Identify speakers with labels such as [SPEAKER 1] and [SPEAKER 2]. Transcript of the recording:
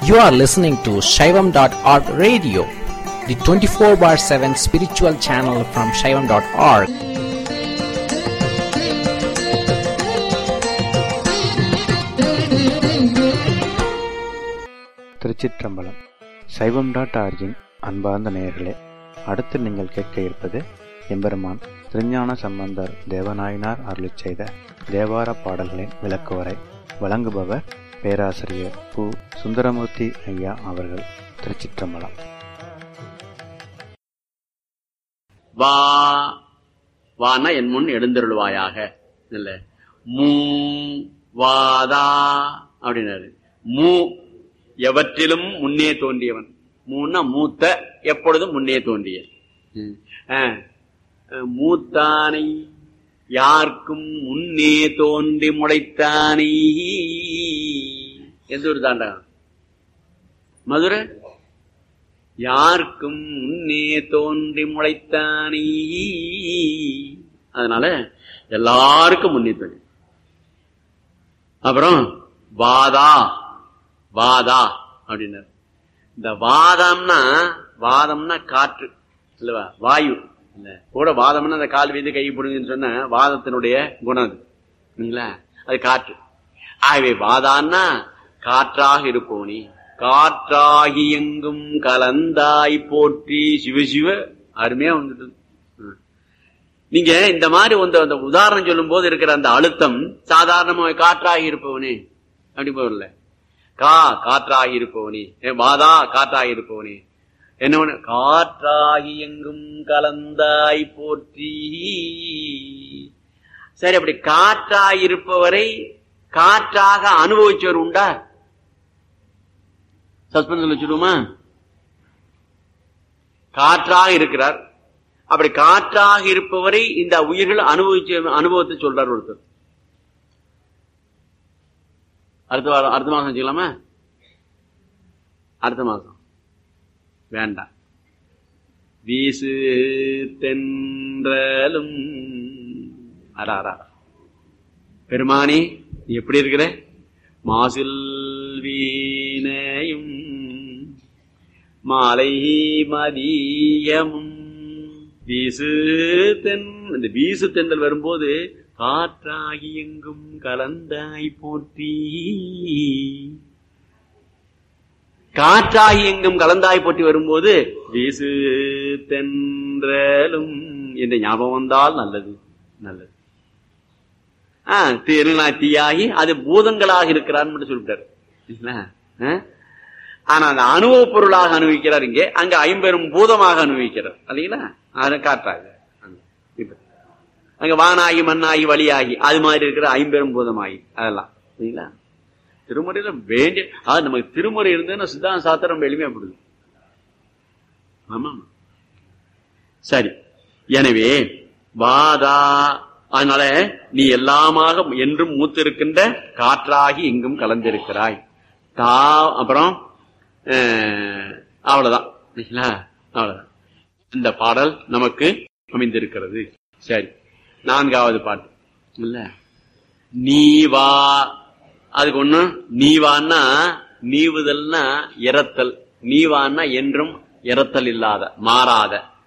[SPEAKER 1] You are listening to Shaivam.org radio, the 24 bar 7 spiritual channel from Shaivam.org.
[SPEAKER 2] திருச்சிற்றம்பலம் சைவம் dot origin அன்பார்ந்த நேயர்களே அடுத்து நீங்கள் கேட்க இருப்பது எம்பெருமான் திருஞான சம்பந்தர் தேவநாயனார் அருளிச் செய்த தேவார பாடல்களின் விளக்குவரை வழங்குபவர் பேராசிரியர் பு சுந்தரமூர்த்தி ஐயா அவர்கள் திருச்சிற்றம்பலம்
[SPEAKER 3] வா வானா என் முன் எழுந்தருள்வாயாக இல்ல மூ வாதா அப்படின்னாரு மூ எவற்றிலும் முன்னே தோன்றியவன் மூன்னா மூத்த எப்பொழுதும் முன்னே தோன்றிய ம். ஆ. அஹ், மூத்தானை யாருக்கும் முன்னே தோன்றி முளைத்தானை எந்த ஒரு தாண்டா மதுரை யாருக்கும் முன்னே தோன்றி முளைத்தானே அதனால எல்லாருக்கும் முன்னே தோன்றி அப்புறம் வாதா வாதா அப்படின்னாரு இந்த வாதம்னா வாதம்னா காற்று இல்லவா வாயு இல்ல கூட வாதம்னா அந்த கால் வீது கை பிடுங்கன்னு சொன்ன வாதத்தினுடைய குணம் அது இல்லைங்களா அது காற்று ஆகவே வாதான்னா காற்றாக இருப்போனி காற்றாகி எங்கும் கலந்தாய் போற்றி சிவசிவ அருமையா வந்துட்டு ம். நீங்க இந்த மாதிரி வந்து அந்த உதாரணம் சொல்லும் போது இருக்கிற அந்த அழுத்தம் சாதாரணமாக காற்றாகி இருப்பவனே அப்படி போகல கா காற்றாகி இருப்பவனே ஏ, வாதா காற்றாகி இருப்பவனே என்ன பண்ண? காற்றாகி எங்கும் கலந்தாய் போற்றி சரி அப்படி காற்றாய் இருப்பவரை காற்றாக அனுபவிச்சவர் உண்டா சஸ்பென்ஸ் வச்சுடுமா காற்றாக இருக்கிறார் அப்படி காற்றாக இருப்பவரை இந்த உயிர்கள் அனுபவிச்ச அனுபவத்தை சொல்றார் ஒருத்தர் அடுத்த வாரம் அடுத்த மாசம் வச்சுக்கலாமா அடுத்த மாசம் வேண்டாம் வீசு தென்றலும் அரா அரா பெருமானி நீ எப்படி இருக்கிற மாசில் வீணையும் மாலை மதியமும் வீசு தென் இந்த வீசு தென்றல் வரும்போது காற்றாகி எங்கும் கலந்தாய் போற்றி காற்றாகி எங்கும் கலந்தாய் போற்றி வரும்போது வீசு தென்றலும் என்ற ஞாபகம் வந்தால் நல்லது நல்லது ஆ, திருநா தீயாகி அது பூதங்களாக இருக்கிறான்னு மட்டும் சொல்லிட்டாரு இல்லைங்களா? ஆ? ஆனா அந்த அனுபவ பொருளாக அனுபவிக்கிறார் இங்கே அங்க ஐம்பெரும் பூதமாக அனுபவிக்கிறார் இல்லைங்களா அதை காட்டாங்க இப்ப அங்க வானாகி மண்ணாகி வழியாகி அது மாதிரி இருக்கிற ஐம்பெரும் பூதமாகி அதெல்லாம் சரிங்களா திருமுறையில வேண்டிய அது நமக்கு திருமுறை இருந்ததுன்னா சித்தாந்த சாத்திரம் ரொம்ப எளிமையாப்படுது ஆமா சரி எனவே வாதா அதனால நீ எல்லாமாக என்றும் மூத்திருக்கின்ற காற்றாகி எங்கும் கலந்திருக்கிறாய் தா அப்புறம் அஹ், அவ்வளவுதான் இல்லைங்களா? அவ்வளவுதான் இந்த பாடல் நமக்கு அமைந்திருக்கிறது சரி நான்காவது பாட்டு இல்ல நீ வா அதுக்கு ஒண்ணு நீவான்னா நீவுதல்னா இறத்தல் நீவான்னா என்றும் இறத்தல் இல்லாத மாறாத